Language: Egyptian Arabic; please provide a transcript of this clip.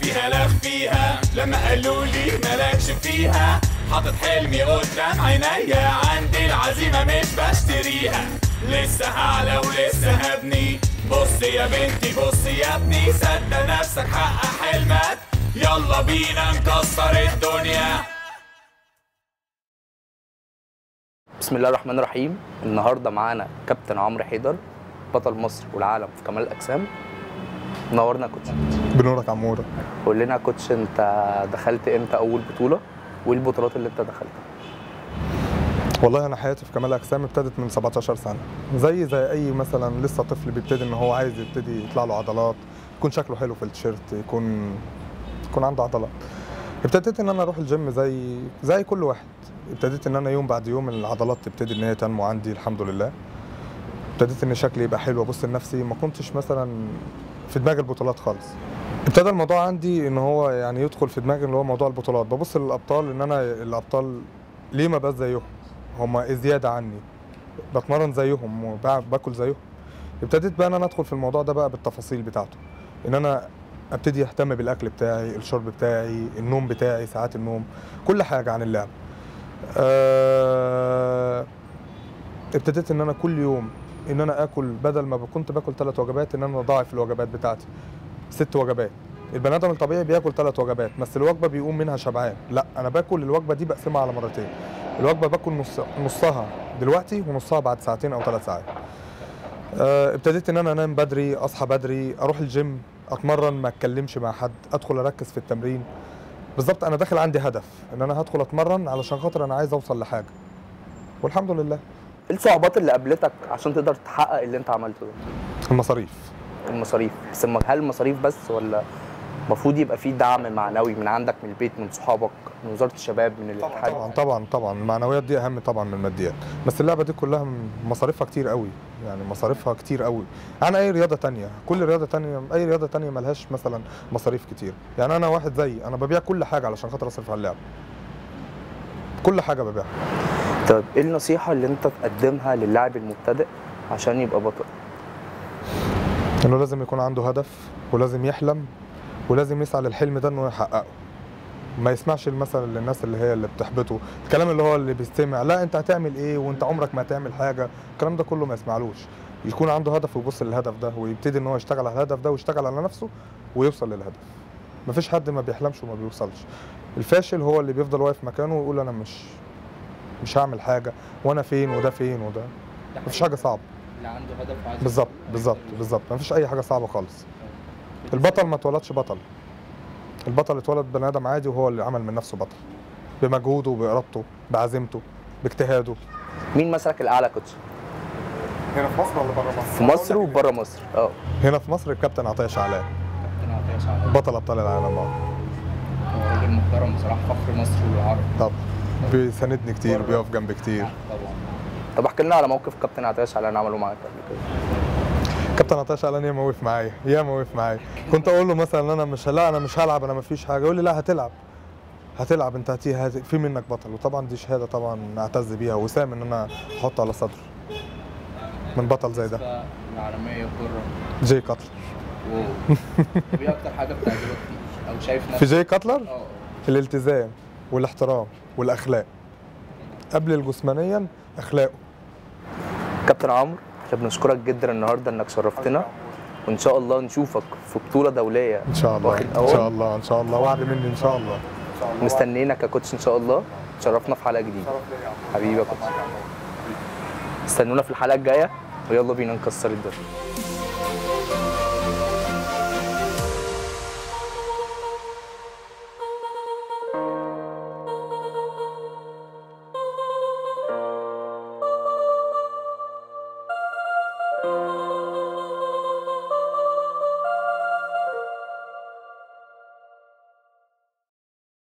فيها لف فيها لما قالوا لي مالكش فيها حاطط حلمي قدام عينيا عندي العزيمة مش بشتريها لسه هعلى ولسه هبني بص يا بنتي بص يا ابني صدق نفسك حقق حلمك يلا بينا نكسر الدنيا بسم الله الرحمن الرحيم النهارده معانا كابتن عمرو حيدر بطل مصر والعالم في كمال الاجسام نورنا يا كوتش بنورك عمورة قول لنا يا كوتش انت دخلت امتى اول بطوله وايه البطولات اللي انت دخلتها والله انا حياتي في كمال الاجسام ابتدت من 17 سنه زي زي اي مثلا لسه طفل بيبتدي ان هو عايز يبتدي يطلع له عضلات يكون شكله حلو في التيشيرت يكون يكون عنده عضلات ابتديت ان انا اروح الجيم زي زي كل واحد ابتديت ان انا يوم بعد يوم العضلات تبتدي ان هي تنمو عندي الحمد لله ابتديت ان شكلي يبقى حلو ابص لنفسي ما كنتش مثلا في دماغ البطولات خالص ابتدى الموضوع عندي ان هو يعني يدخل في دماغي اللي هو موضوع البطولات ببص للابطال ان انا الابطال ليه ما بقاش زيهم هم زياده عني بتمرن زيهم وباكل زيهم ابتديت بقى ان انا ادخل في الموضوع ده بقى بالتفاصيل بتاعته ان انا ابتدي اهتم بالاكل بتاعي الشرب بتاعي النوم بتاعي ساعات النوم كل حاجه عن اللعب أه ابتديت ان انا كل يوم ان انا اكل بدل ما كنت باكل ثلاث وجبات ان انا اضاعف الوجبات بتاعتي ست وجبات البني ادم الطبيعي بياكل ثلاث وجبات بس الوجبه بيقوم منها شبعان لا انا باكل الوجبه دي بقسمها على مرتين الوجبه باكل نص نصها دلوقتي ونصها بعد ساعتين او ثلاث ساعات آه، ابتديت ان انا انام بدري اصحى بدري اروح الجيم اتمرن ما اتكلمش مع حد ادخل اركز في التمرين بالظبط انا داخل عندي هدف ان انا هدخل اتمرن علشان خاطر انا عايز اوصل لحاجه والحمد لله ايه الصعوبات اللي قابلتك عشان تقدر تحقق اللي انت عملته ده المصاريف المصاريف بس الم- هل المصاريف بس ولا المفروض يبقى في دعم معنوي من عندك من البيت من صحابك من وزاره الشباب من الاتحاد طبعا طبعا طبعا المعنويات دي اهم طبعا من الماديات بس اللعبه دي كلها م- مصاريفها كتير قوي يعني مصاريفها كتير قوي عن اي رياضه تانية كل رياضه تانية اي رياضه تانية ملهاش مثلا مصاريف كتير يعني انا واحد زي انا ببيع كل حاجه علشان خاطر اصرف على اللعبه كل حاجه ببيعها طب ايه النصيحه اللي انت تقدمها للاعب المبتدئ عشان يبقى بطل انه لازم يكون عنده هدف ولازم يحلم ولازم يسعى للحلم ده انه يحققه ما يسمعش المثل للناس اللي هي اللي بتحبطه الكلام اللي هو اللي بيستمع لا انت هتعمل ايه وانت عمرك ما هتعمل حاجه الكلام ده كله ما يسمعلوش يكون عنده هدف ويبص للهدف ده ويبتدي ان هو يشتغل على الهدف ده ويشتغل على نفسه ويوصل للهدف مفيش حد ما بيحلمش وما بيوصلش الفاشل هو اللي بيفضل واقف مكانه ويقول انا مش مش هعمل حاجه وانا فين وده فين وده مفيش حاجه صعبه اللي عنده هدف وعايز بالظبط بالظبط بالظبط مفيش اي حاجه صعبه خالص البطل ما اتولدش بطل البطل اتولد بني ادم عادي وهو اللي عمل من نفسه بطل بمجهوده بارادته بعزيمته باجتهاده مين مثلك الاعلى يا كوتش هنا في مصر ولا بره مصر؟ في مصر وبره مصر اه هنا في مصر الكابتن عطيه شعلان كابتن عطيه شعبان بطل ابطال العالم اه هو راجل محترم بصراحه فخر مصر والعرب طب بيساندني كتير بيقف جنبي كتير طبعا طب احكي لنا على موقف كابتن عطيه شعلان عمله معاك قبل كده كابتن عطيه شعلان ياما وقف معايا ياما وقف معايا كنت اقول له مثلا انا مش لا انا مش هلعب انا مفيش حاجه يقول لي لا هتلعب هتلعب انت هتي هت... في منك بطل وطبعا دي شهاده طبعا اعتز بيها وسام ان انا احطه على صدر من بطل زي ده العالميه كره جاي كاتلر واو طب ايه اكتر حاجه بتعجبك فيه او شايف في نفسك جاي كاتلر اه الالتزام والاحترام والاخلاق قبل الجسمانيا اخلاقه كابتن عمرو احنا بنشكرك جدا النهارده انك شرفتنا وان شاء الله نشوفك في بطوله دوليه ان شاء الله واخد ان أول. شاء الله ان شاء الله وعد مني ان شاء الله مستنيينك يا كوتش ان شاء الله تشرفنا في حلقه جديده حبيبي يا كوتش استنونا في الحلقه الجايه ويلا بينا نكسر الدنيا